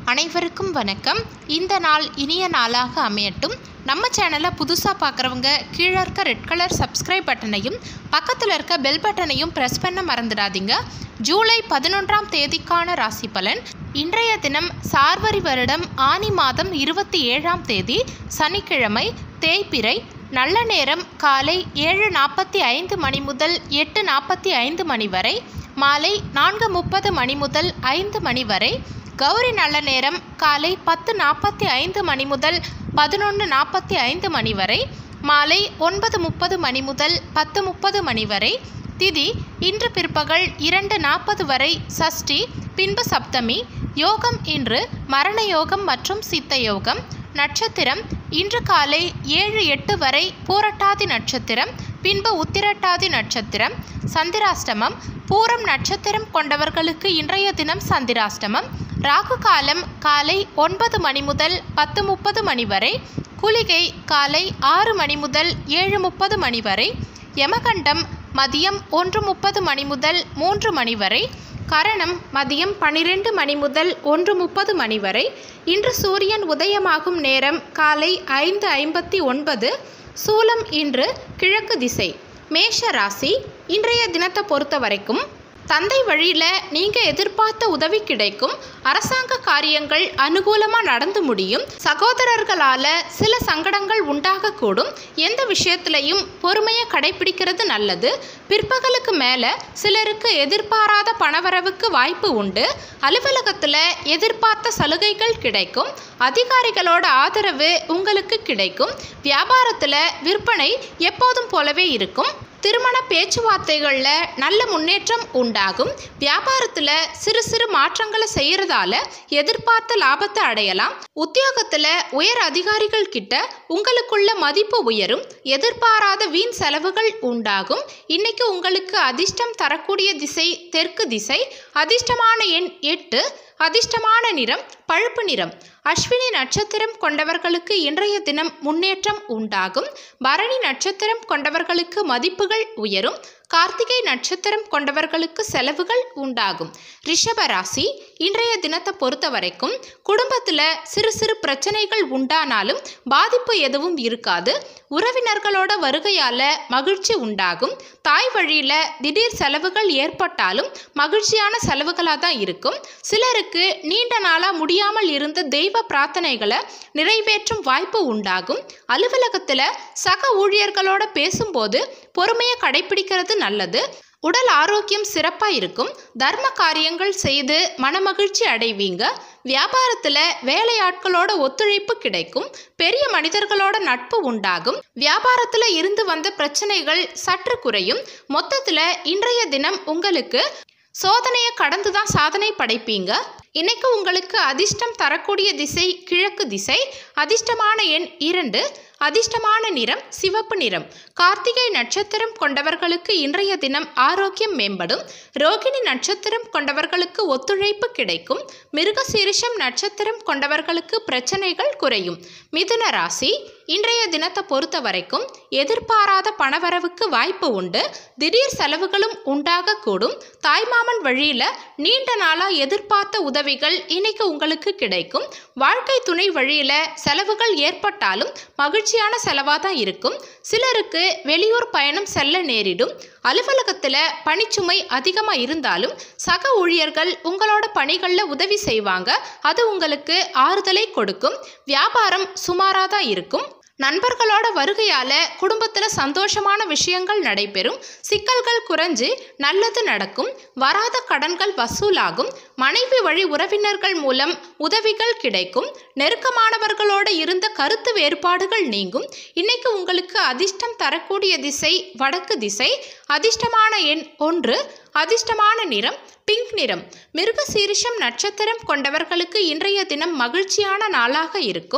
அனைவருக்கும் வணக்கம் இந்த நாள் இனிய நாளாக அமையட்டும் நம்ம சேனலை புதுசாக பார்க்குறவங்க கீழே இருக்க ரெட் கலர் சப்ஸ்கிரைப் பட்டனையும் பக்கத்தில் இருக்க பெல் பட்டனையும் ப்ரெஸ் பண்ண மறந்துடாதீங்க ஜூலை பதினொன்றாம் தேதிக்கான ராசி பலன் இன்றைய தினம் சார்வரி வருடம் ஆனி மாதம் இருபத்தி ஏழாம் தேதி சனிக்கிழமை தேய்பிறை நல்ல நேரம் காலை ஏழு நாற்பத்தி ஐந்து மணி முதல் எட்டு நாற்பத்தி ஐந்து மணி வரை மாலை நான்கு முப்பது மணி முதல் ஐந்து மணி வரை கௌரி நல்ல நேரம் காலை பத்து நாற்பத்தி ஐந்து மணி முதல் பதினொன்று நாற்பத்தி ஐந்து மணி வரை மாலை ஒன்பது முப்பது மணி முதல் பத்து முப்பது மணி வரை திதி இன்று பிற்பகல் இரண்டு நாற்பது வரை சஷ்டி பின்பு சப்தமி யோகம் இன்று மரண யோகம் மற்றும் சித்த யோகம் நட்சத்திரம் இன்று காலை ஏழு எட்டு வரை பூரட்டாதி நட்சத்திரம் பின்பு உத்திரட்டாதி நட்சத்திரம் சந்திராஷ்டமம் பூரம் நட்சத்திரம் கொண்டவர்களுக்கு இன்றைய தினம் சந்திராஷ்டமம் ராகு காலம் காலை ஒன்பது மணி முதல் பத்து முப்பது மணி வரை குளிகை காலை ஆறு மணி முதல் ஏழு முப்பது மணி வரை யமகண்டம் மதியம் ஒன்று முப்பது மணி முதல் மூன்று மணி வரை கரணம் மதியம் பன்னிரெண்டு மணி முதல் ஒன்று முப்பது மணி வரை இன்று சூரியன் உதயமாகும் நேரம் காலை ஐந்து ஐம்பத்தி ஒன்பது சூலம் இன்று கிழக்கு திசை மேஷ ராசி இன்றைய தினத்தை பொறுத்த வரைக்கும் தந்தை வழியில் நீங்கள் எதிர்பார்த்த உதவி கிடைக்கும் அரசாங்க காரியங்கள் சிலமாக நடந்து முடியும் சகோதரர்களால் சில சங்கடங்கள் உண்டாகக்கூடும் எந்த விஷயத்திலையும் பொறுமையை கடைபிடிக்கிறது நல்லது பிற்பகலுக்கு மேலே சிலருக்கு எதிர்பாராத பணவரவுக்கு வாய்ப்பு உண்டு அலுவலகத்தில் எதிர்பார்த்த சலுகைகள் கிடைக்கும் அதிகாரிகளோட ஆதரவு உங்களுக்கு கிடைக்கும் வியாபாரத்தில் விற்பனை எப்போதும் போலவே இருக்கும் திருமண பேச்சுவார்த்தைகளில் நல்ல முன்னேற்றம் உண்டாகும் வியாபாரத்தில் சிறு சிறு மாற்றங்களை செய்கிறதால எதிர்பார்த்த லாபத்தை அடையலாம் உத்தியோகத்தில் உயர் அதிகாரிகள் கிட்ட உங்களுக்குள்ள மதிப்பு உயரும் எதிர்பாராத வீண் செலவுகள் உண்டாகும் இன்னைக்கு உங்களுக்கு அதிர்ஷ்டம் தரக்கூடிய திசை தெற்கு திசை அதிர்ஷ்டமான எண் எட்டு அதிர்ஷ்டமான நிறம் பழுப்பு நிறம் அஸ்வினி நட்சத்திரம் கொண்டவர்களுக்கு இன்றைய தினம் முன்னேற்றம் உண்டாகும் பரணி நட்சத்திரம் கொண்டவர்களுக்கு மதிப்புகள் உயரும் கார்த்திகை நட்சத்திரம் கொண்டவர்களுக்கு செலவுகள் உண்டாகும் ரிஷப ராசி இன்றைய தினத்தை பொறுத்த வரைக்கும் குடும்பத்தில் சிறு சிறு பிரச்சனைகள் உண்டானாலும் பாதிப்பு எதுவும் இருக்காது உறவினர்களோட வருகையால் மகிழ்ச்சி உண்டாகும் தாய் வழியில் திடீர் செலவுகள் ஏற்பட்டாலும் மகிழ்ச்சியான செலவுகளாக தான் இருக்கும் சிலருக்கு நீண்ட நாளாக முடியாமல் இருந்த தெய்வ பிரார்த்தனைகளை நிறைவேற்றும் வாய்ப்பு உண்டாகும் அலுவலகத்தில் சக ஊழியர்களோட பேசும்போது பொறுமையை கடைபிடிக்கிறது நல்லது உடல் ஆரோக்கியம் சிறப்பாக இருக்கும் தர்ம காரியங்கள் செய்து மனமகிழ்ச்சி அடைவீங்க வியாபாரத்தில் வேலையாட்களோட ஒத்துழைப்பு கிடைக்கும் பெரிய மனிதர்களோட நட்பு உண்டாகும் வியாபாரத்தில் இருந்து வந்த பிரச்சனைகள் சற்று குறையும் மொத்தத்தில் இன்றைய தினம் உங்களுக்கு சோதனையை கடந்து தான் சாதனை படைப்பீங்க இன்னைக்கு உங்களுக்கு அதிர்ஷ்டம் தரக்கூடிய திசை கிழக்கு திசை அதிர்ஷ்டமான எண் இரண்டு அதிர்ஷ்டமான நிறம் சிவப்பு நிறம் கார்த்திகை நட்சத்திரம் கொண்டவர்களுக்கு இன்றைய தினம் ஆரோக்கியம் மேம்படும் ரோகிணி நட்சத்திரம் கொண்டவர்களுக்கு ஒத்துழைப்பு கிடைக்கும் மிருகசீரிஷம் நட்சத்திரம் கொண்டவர்களுக்கு பிரச்சனைகள் குறையும் மிதுன ராசி இன்றைய தினத்தை பொறுத்த வரைக்கும் எதிர்பாராத பணவரவுக்கு வாய்ப்பு உண்டு திடீர் செலவுகளும் உண்டாகக்கூடும் தாய்மாமன் வழியில் நீண்ட நாளாக எதிர்பார்த்த உதவிகள் இன்னைக்கு உங்களுக்கு கிடைக்கும் வாழ்க்கை துணை வழியில் செலவுகள் ஏற்பட்டாலும் மகிழ்ச்சியான செலவாக தான் இருக்கும் சிலருக்கு வெளியூர் பயணம் செல்ல நேரிடும் அலுவலகத்தில் பணிச்சுமை அதிகமாக இருந்தாலும் சக ஊழியர்கள் உங்களோட பணிகளில் உதவி செய்வாங்க அது உங்களுக்கு ஆறுதலை கொடுக்கும் வியாபாரம் சுமாராக தான் இருக்கும் நண்பர்களோட வருகையால் குடும்பத்தில் சந்தோஷமான விஷயங்கள் நடைபெறும் சிக்கல்கள் குறைஞ்சு நல்லது நடக்கும் வராத கடன்கள் வசூலாகும் மனைவி வழி உறவினர்கள் மூலம் உதவிகள் கிடைக்கும் நெருக்கமானவர்களோடு இருந்த கருத்து வேறுபாடுகள் நீங்கும் இன்னைக்கு உங்களுக்கு அதிர்ஷ்டம் தரக்கூடிய திசை வடக்கு திசை அதிர்ஷ்டமான எண் ஒன்று அதிர்ஷ்டமான நிறம் பிங்க் நிறம் மிருக சீரிஷம் நட்சத்திரம் கொண்டவர்களுக்கு இன்றைய தினம் மகிழ்ச்சியான நாளாக இருக்கும்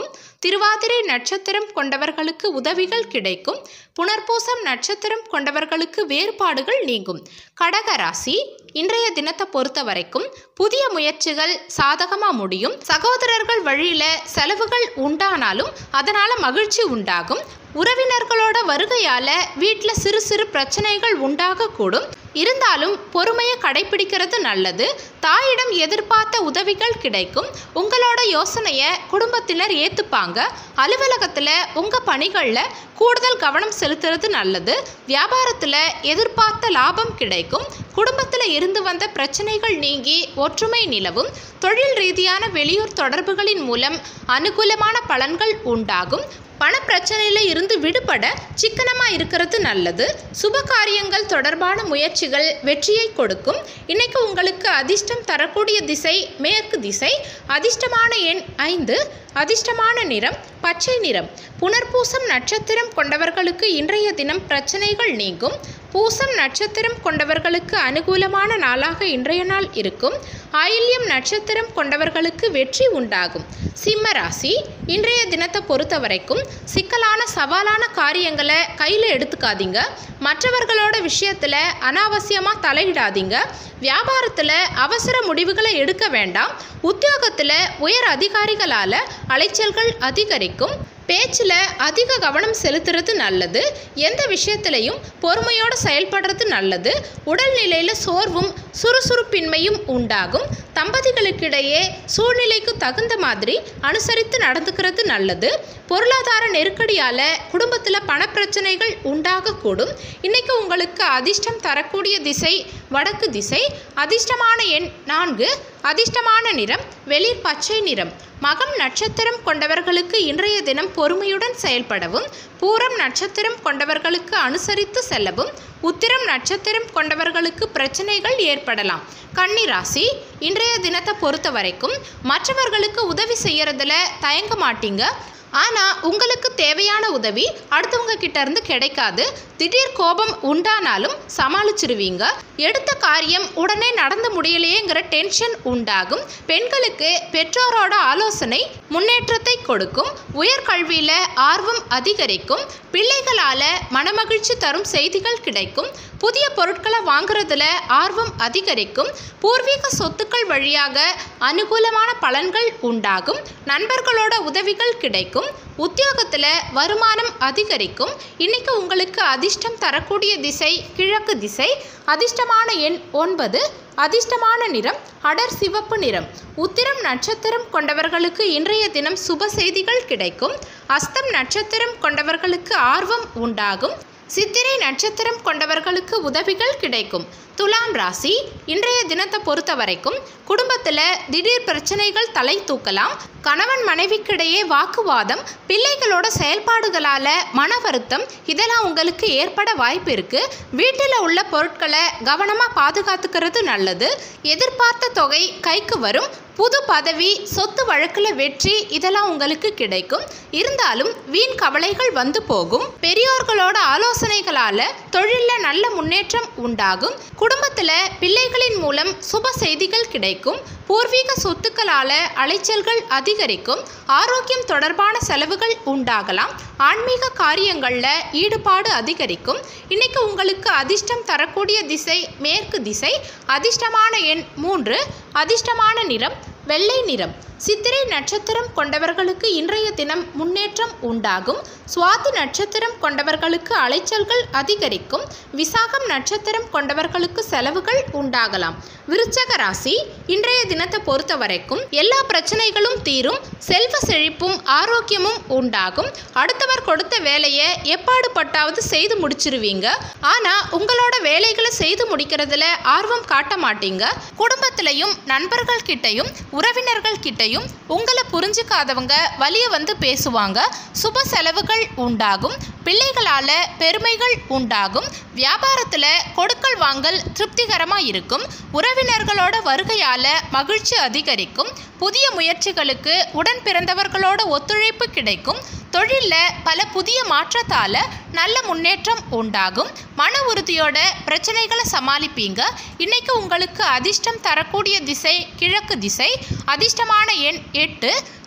திருவாதிரை நட்சத்திரம் கொண்டவர்களுக்கு உதவிகள் கிடைக்கும் புனர்பூசம் நட்சத்திரம் கொண்டவர்களுக்கு வேறுபாடுகள் நீங்கும் கடகராசி இன்றைய தினத்தை பொறுத்த வரைக்கும் புதிய முயற்சிகள் சாதகமாக முடியும் சகோதரர்கள் வழியில் செலவுகள் உண்டானாலும் அதனால் மகிழ்ச்சி உண்டாகும் உறவினர்களோட வருகையால் வீட்டில் சிறு சிறு பிரச்சனைகள் உண்டாகக்கூடும் இருந்தாலும் பொறுமையை கடைபிடிக்கிறது நல்லது தாயிடம் எதிர்பார்த்த உதவிகள் கிடைக்கும் உங்களோட யோசனையை குடும்பத்தினர் ஏற்றுப்பாங்க அலுவலகத்தில் உங்கள் பணிகளில் கூடுதல் கவனம் செலுத்துறது நல்லது வியாபாரத்தில் எதிர்பார்த்த லாபம் கிடைக்கும் குடும்பத்தில் இருந்து வந்த பிரச்சனைகள் நீங்கி ஒற்றுமை நிலவும் தொழில் ரீதியான வெளியூர் தொடர்புகளின் மூலம் அனுகூலமான பலன்கள் உண்டாகும் பண பிரச்சனையில இருந்து விடுபட சிக்கனமா இருக்கிறது நல்லது சுப காரியங்கள் தொடர்பான முயற்சிகள் வெற்றியை கொடுக்கும் இன்னைக்கு உங்களுக்கு அதிர்ஷ்டம் தரக்கூடிய திசை மேற்கு திசை அதிர்ஷ்டமான எண் ஐந்து அதிர்ஷ்டமான நிறம் பச்சை நிறம் புனர்பூசம் நட்சத்திரம் கொண்டவர்களுக்கு இன்றைய தினம் பிரச்சனைகள் நீங்கும் பூசம் நட்சத்திரம் கொண்டவர்களுக்கு அனுகூலமான நாளாக இன்றைய நாள் இருக்கும் ஆயில்யம் நட்சத்திரம் கொண்டவர்களுக்கு வெற்றி உண்டாகும் சிம்ம ராசி இன்றைய தினத்தை பொறுத்த வரைக்கும் சிக்கலான சவாலான காரியங்களை கையில் எடுத்துக்காதீங்க மற்றவர்களோட விஷயத்தில் அனாவசியமாக தலையிடாதீங்க வியாபாரத்தில் அவசர முடிவுகளை எடுக்க வேண்டாம் உத்தியோகத்தில் உயர் அதிகாரிகளால் அலைச்சல்கள் அதிகரிக்கும் பேச்சில் அதிக கவனம் செலுத்துறது நல்லது எந்த விஷயத்திலையும் பொறுமையோடு செயல்படுறது நல்லது உடல்நிலையில் சோர்வும் சுறுசுறுப்பின்மையும் உண்டாகும் தம்பதிகளுக்கிடையே சூழ்நிலைக்கு தகுந்த மாதிரி அனுசரித்து நடந்துக்கிறது நல்லது பொருளாதார நெருக்கடியால் குடும்பத்தில் பணப்பிரச்சனைகள் உண்டாகக்கூடும் இன்னைக்கு உங்களுக்கு அதிர்ஷ்டம் தரக்கூடிய திசை வடக்கு திசை அதிர்ஷ்டமான எண் நான்கு அதிர்ஷ்டமான நிறம் வெளிர் பச்சை நிறம் மகம் நட்சத்திரம் கொண்டவர்களுக்கு இன்றைய தினம் பொறுமையுடன் செயல்படவும் பூரம் நட்சத்திரம் கொண்டவர்களுக்கு அனுசரித்து செல்லவும் உத்திரம் நட்சத்திரம் கொண்டவர்களுக்கு பிரச்சனைகள் ஏற்படலாம் கன்னிராசி இன்றைய தினத்தை பொறுத்த வரைக்கும் மற்றவர்களுக்கு உதவி செய்யறதுல தயங்க மாட்டீங்க ஆனால் உங்களுக்கு தேவையான உதவி அடுத்தவங்க கிட்ட இருந்து கிடைக்காது திடீர் கோபம் உண்டானாலும் சமாளிச்சிருவீங்க எடுத்த காரியம் உடனே நடந்து முடியலையேங்கிற டென்ஷன் உண்டாகும் பெண்களுக்கு பெற்றோரோட ஆலோசனை முன்னேற்றத்தை கொடுக்கும் உயர்கல்வியில் ஆர்வம் அதிகரிக்கும் பிள்ளைகளால் மனமகிழ்ச்சி தரும் செய்திகள் கிடைக்கும் புதிய பொருட்களை வாங்குறதுல ஆர்வம் அதிகரிக்கும் பூர்வீக சொத்துக்கள் வழியாக அனுகூலமான பலன்கள் உண்டாகும் நண்பர்களோட உதவிகள் கிடைக்கும் உத்தியோகத்தில் வருமானம் அதிகரிக்கும் இன்னைக்கு உங்களுக்கு அதிர்ஷ்டம் தரக்கூடிய திசை கிழக்கு திசை அதிர்ஷ்டமான எண் ஒன்பது அதிர்ஷ்டமான நிறம் அடர் சிவப்பு நிறம் உத்திரம் நட்சத்திரம் கொண்டவர்களுக்கு இன்றைய தினம் சுப செய்திகள் கிடைக்கும் அஸ்தம் நட்சத்திரம் கொண்டவர்களுக்கு ஆர்வம் உண்டாகும் சித்திரை நட்சத்திரம் கொண்டவர்களுக்கு உதவிகள் கிடைக்கும் துலாம் ராசி இன்றைய தினத்தை பொறுத்த வரைக்கும் குடும்பத்தில் திடீர் பிரச்சனைகள் தலை தூக்கலாம் கணவன் மனைவிக்கிடையே வாக்குவாதம் பிள்ளைகளோட செயல்பாடுகளால் மன வருத்தம் இதெல்லாம் உங்களுக்கு ஏற்பட வாய்ப்பு இருக்கு வீட்டில் உள்ள பொருட்களை கவனமாக பாதுகாத்துக்கிறது நல்லது எதிர்பார்த்த தொகை கைக்கு வரும் புது பதவி சொத்து வழக்கில் வெற்றி இதெல்லாம் உங்களுக்கு கிடைக்கும் இருந்தாலும் வீண் கவலைகள் வந்து போகும் பெரியோர்களோட ஆலோசனைகளால் தொழிலில் நல்ல முன்னேற்றம் உண்டாகும் குடும்பத்தில் பிள்ளைகளின் மூலம் சுப செய்திகள் கிடைக்கும் பூர்வீக சொத்துக்களால் அலைச்சல்கள் அதிகரிக்கும் ஆரோக்கியம் தொடர்பான செலவுகள் உண்டாகலாம் ஆன்மீக காரியங்களில் ஈடுபாடு அதிகரிக்கும் இன்னைக்கு உங்களுக்கு அதிர்ஷ்டம் தரக்கூடிய திசை மேற்கு திசை அதிர்ஷ்டமான எண் மூன்று அதிர்ஷ்டமான நிறம் வெள்ளை நிறம் சித்திரை நட்சத்திரம் கொண்டவர்களுக்கு இன்றைய தினம் முன்னேற்றம் உண்டாகும் சுவாதி நட்சத்திரம் கொண்டவர்களுக்கு அலைச்சல்கள் அதிகரிக்கும் விசாகம் நட்சத்திரம் கொண்டவர்களுக்கு செலவுகள் உண்டாகலாம் விருச்சக ராசி இன்றைய தினத்தை பொறுத்த வரைக்கும் எல்லா பிரச்சனைகளும் தீரும் செல்வ செழிப்பும் ஆரோக்கியமும் உண்டாகும் அடுத்தவர் கொடுத்த வேலையை எப்பாடு பட்டாவது செய்து முடிச்சிருவீங்க ஆனா உங்களோட வேலைகளை செய்து முடிக்கிறதுல ஆர்வம் காட்ட மாட்டீங்க குடும்பத்திலையும் நண்பர்கள் கிட்டையும் உறவினர்கள் கிட்டையும் உங்களை புரிஞ்சுக்காதவங்க வலிய வந்து பேசுவாங்க சுப செலவுகள் உண்டாகும் பிள்ளைகளால பெருமைகள் உண்டாகும் வியாபாரத்தில் கொடுக்கல் வாங்கல் திருப்திகரமாக இருக்கும் உறவினர்களோட வருகையால மகிழ்ச்சி அதிகரிக்கும் புதிய முயற்சிகளுக்கு உடன் பிறந்தவர்களோட ஒத்துழைப்பு கிடைக்கும் தொழிலில் பல புதிய மாற்றத்தால் நல்ல முன்னேற்றம் உண்டாகும் மன உறுதியோட பிரச்சனைகளை சமாளிப்பீங்க இன்னைக்கு உங்களுக்கு அதிர்ஷ்டம் தரக்கூடிய திசை கிழக்கு திசை அதிர்ஷ்டமான எண் எட்டு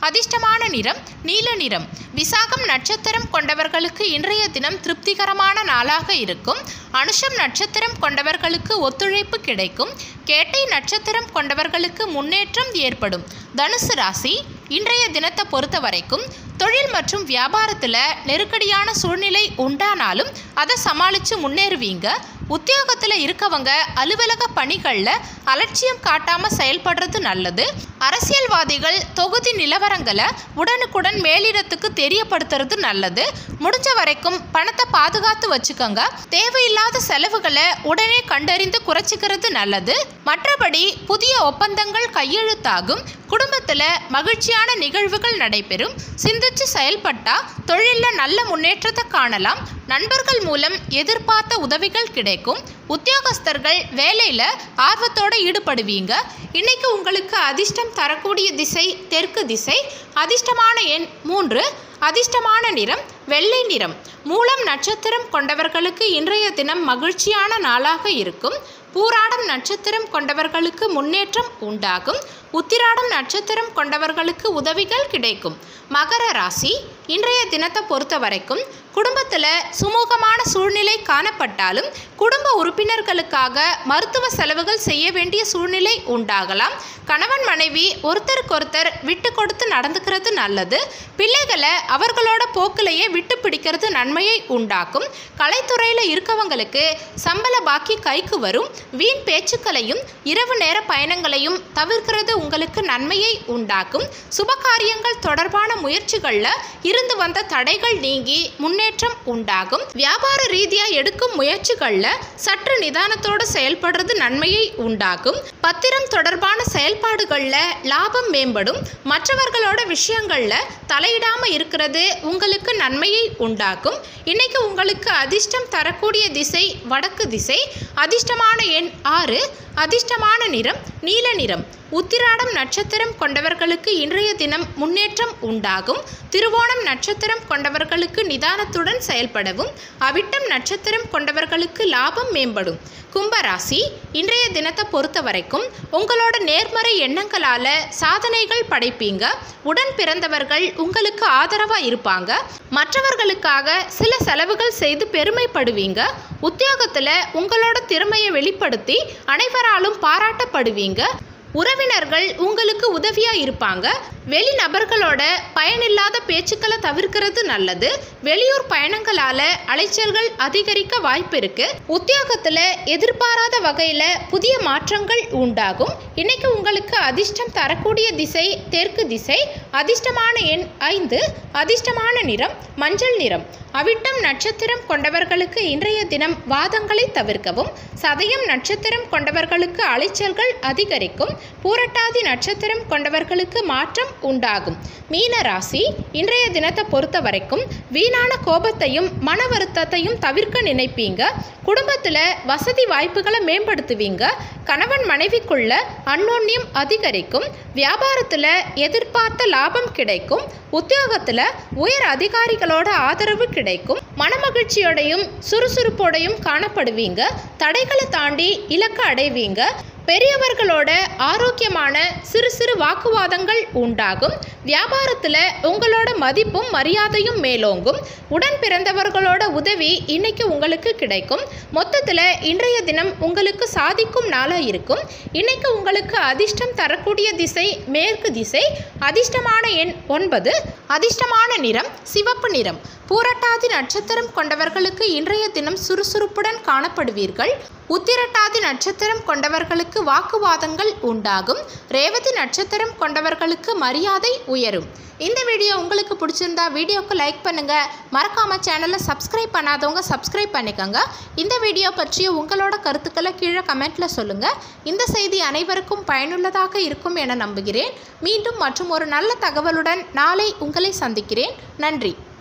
அதிர்ஷ்டமான நிறம் நீல நிறம் விசாகம் நட்சத்திரம் கொண்டவர்களுக்கு இன்றைய தினம் திருப்திகரமான நாளாக இருக்கும் அனுஷம் நட்சத்திரம் கொண்டவர்களுக்கு ஒத்துழைப்பு கிடைக்கும் கேட்டை நட்சத்திரம் கொண்டவர்களுக்கு முன்னேற்றம் ஏற்படும் தனுசு ராசி இன்றைய தினத்தை பொறுத்த வரைக்கும் தொழில் மற்றும் வியாபாரத்தில் நெருக்கடியான சூழ்நிலை உண்டானாலும் அதை சமாளித்து முன்னேறுவீங்க உத்தியோகத்தில் இருக்கவங்க அலுவலக பணிகளில் அலட்சியம் காட்டாமல் செயல்படுறது நல்லது அரசியல்வாதிகள் தொகுதி நிலவரங்களை உடனுக்குடன் மேலிடத்துக்கு தெரியப்படுத்துறது நல்லது முடிஞ்ச வரைக்கும் பணத்தை பாதுகாத்து வச்சுக்கோங்க தேவையில்லாத செலவுகளை உடனே கண்டறிந்து குறைச்சிக்கிறது நல்லது மற்றபடி புதிய ஒப்பந்தங்கள் கையெழுத்தாகும் குடும்பத்தில் மகிழ்ச்சியான நிகழ்வுகள் நடைபெறும் சிந்திச்சு செயல்பட்டா தொழிலில் நல்ல முன்னேற்றத்தை காணலாம் நண்பர்கள் மூலம் எதிர்பார்த்த உதவிகள் கிடைக்கும் உத்தியோகஸ்தர்கள் வேலையில் ஆர்வத்தோடு ஈடுபடுவீங்க இன்னைக்கு உங்களுக்கு அதிர்ஷ்டம் தரக்கூடிய திசை தெற்கு திசை அதிர்ஷ்டமான எண் மூன்று அதிர்ஷ்டமான நிறம் வெள்ளை நிறம் மூலம் நட்சத்திரம் கொண்டவர்களுக்கு இன்றைய தினம் மகிழ்ச்சியான நாளாக இருக்கும் பூராடம் நட்சத்திரம் கொண்டவர்களுக்கு முன்னேற்றம் உண்டாகும் உத்திராடம் நட்சத்திரம் கொண்டவர்களுக்கு உதவிகள் கிடைக்கும் மகர ராசி இன்றைய தினத்தை பொறுத்த வரைக்கும் குடும்பத்தில் சுமூகமான சூழ்நிலை காணப்பட்டாலும் குடும்ப உறுப்பினர்களுக்காக மருத்துவ செலவுகள் செய்ய வேண்டிய சூழ்நிலை உண்டாகலாம் கணவன் மனைவி ஒருத்தருக்கொருத்தர் விட்டு கொடுத்து நடந்துக்கிறது நல்லது பிள்ளைகளை அவர்களோட போக்கிலேயே விட்டு பிடிக்கிறது நன்மையை உண்டாக்கும் கலைத்துறையில் இருக்கவங்களுக்கு சம்பள பாக்கி கைக்கு வரும் வீண் பேச்சுக்களையும் இரவு நேர பயணங்களையும் தவிர்க்கிறது உங்களுக்கு நன்மையை உண்டாக்கும் சுபகாரியங்கள் தொடர்பான முயற்சிகளில் இருந்து வந்த தடைகள் நீங்கி முன்னேற்றம் உண்டாகும் வியாபார ரீதியாக எடுக்கும் முயற்சிகளில் சற்று நிதானத்தோடு செயல்படுறது நன்மையை உண்டாகும் பத்திரம் தொடர்பான செயல்பாடுகளில் லாபம் மேம்படும் மற்றவர்களோட விஷயங்களில் தலையிடாம இருக்கிறது உங்களுக்கு நன்மையை உண்டாக்கும் இன்னைக்கு உங்களுக்கு அதிர்ஷ்டம் தரக்கூடிய திசை வடக்கு திசை அதிர்ஷ்டமான எண் ஆறு அதிர்ஷ்டமான நிறம் நீல நிறம் உத்திராடம் நட்சத்திரம் கொண்டவர்களுக்கு இன்றைய தினம் முன்னேற்றம் உண்டாகும் திருவோணம் நட்சத்திரம் கொண்டவர்களுக்கு நிதானத்துடன் செயல்படவும் அவிட்டம் நட்சத்திரம் கொண்டவர்களுக்கு லாபம் மேம்படும் கும்பராசி இன்றைய தினத்தை பொறுத்த வரைக்கும் உங்களோட நேர்மறை எண்ணங்களால் சாதனைகள் படைப்பீங்க உடன் பிறந்தவர்கள் உங்களுக்கு ஆதரவாக இருப்பாங்க மற்றவர்களுக்காக சில செலவுகள் செய்து பெருமைப்படுவீங்க உத்தியோகத்தில் உங்களோட திறமையை வெளிப்படுத்தி அனைவராலும் பாராட்டப்படுவீங்க உறவினர்கள் உங்களுக்கு உதவியாக இருப்பாங்க வெளிநபர்களோட பயனில்லாத பேச்சுக்களை தவிர்க்கிறது நல்லது வெளியூர் பயணங்களால அலைச்சல்கள் அதிகரிக்க வாய்ப்பு இருக்கு உத்தியோகத்தில் எதிர்பாராத வகையில் புதிய மாற்றங்கள் உண்டாகும் இன்னைக்கு உங்களுக்கு அதிர்ஷ்டம் தரக்கூடிய திசை தெற்கு திசை அதிர்ஷ்டமான எண் ஐந்து அதிர்ஷ்டமான நிறம் மஞ்சள் நிறம் அவிட்டம் நட்சத்திரம் கொண்டவர்களுக்கு இன்றைய தினம் வாதங்களை தவிர்க்கவும் சதயம் நட்சத்திரம் கொண்டவர்களுக்கு அலைச்சல்கள் அதிகரிக்கும் பூரட்டாதி நட்சத்திரம் கொண்டவர்களுக்கு மாற்றம் உண்டாகும் மீன ராசி இன்றைய தினத்தை பொறுத்த வரைக்கும் வீணான கோபத்தையும் மன வருத்தத்தையும் தவிர்க்க நினைப்பீங்க குடும்பத்தில் வசதி வாய்ப்புகளை மேம்படுத்துவீங்க கணவன் மனைவிக்குள்ள அன்னோன்யம் அதிகரிக்கும் வியாபாரத்தில் எதிர்பார்த்த லாபம் கிடைக்கும் உத்தியோகத்தில் உயர் அதிகாரிகளோட ஆதரவு கிடைக்கும் மனமகிழ்ச்சியோடையும் சுறுசுறுப்போடையும் காணப்படுவீங்க தடைகளை தாண்டி இலக்கு அடைவீங்க பெரியவர்களோட ஆரோக்கியமான சிறு சிறு வாக்குவாதங்கள் உண்டாகும் வியாபாரத்தில் உங்களோட மதிப்பும் மரியாதையும் மேலோங்கும் உடன் பிறந்தவர்களோட உதவி இன்னைக்கு உங்களுக்கு கிடைக்கும் மொத்தத்தில் இன்றைய தினம் உங்களுக்கு சாதிக்கும் நாளாக இருக்கும் இன்னைக்கு உங்களுக்கு அதிர்ஷ்டம் தரக்கூடிய திசை மேற்கு திசை அதிர்ஷ்டமான எண் ஒன்பது அதிர்ஷ்டமான நிறம் சிவப்பு நிறம் பூரட்டாதி நட்சத்திரம் கொண்டவர்களுக்கு இன்றைய தினம் சுறுசுறுப்புடன் காணப்படுவீர்கள் உத்திரட்டாதி நட்சத்திரம் கொண்டவர்களுக்கு வாக்குவாதங்கள் உண்டாகும் ரேவதி நட்சத்திரம் கொண்டவர்களுக்கு மரியாதை உயரும் இந்த வீடியோ உங்களுக்கு பிடிச்சிருந்தா வீடியோக்கு லைக் பண்ணுங்க மறக்காம சேனலை சப்ஸ்கிரைப் பண்ணாதவங்க சப்ஸ்கிரைப் பண்ணிக்கோங்க இந்த வீடியோ பற்றிய உங்களோட கருத்துக்களை கீழே கமெண்ட்ல சொல்லுங்க இந்த செய்தி அனைவருக்கும் பயனுள்ளதாக இருக்கும் என நம்புகிறேன் மீண்டும் மற்றும் ஒரு நல்ல தகவலுடன் நாளை உங்களை சந்திக்கிறேன் நன்றி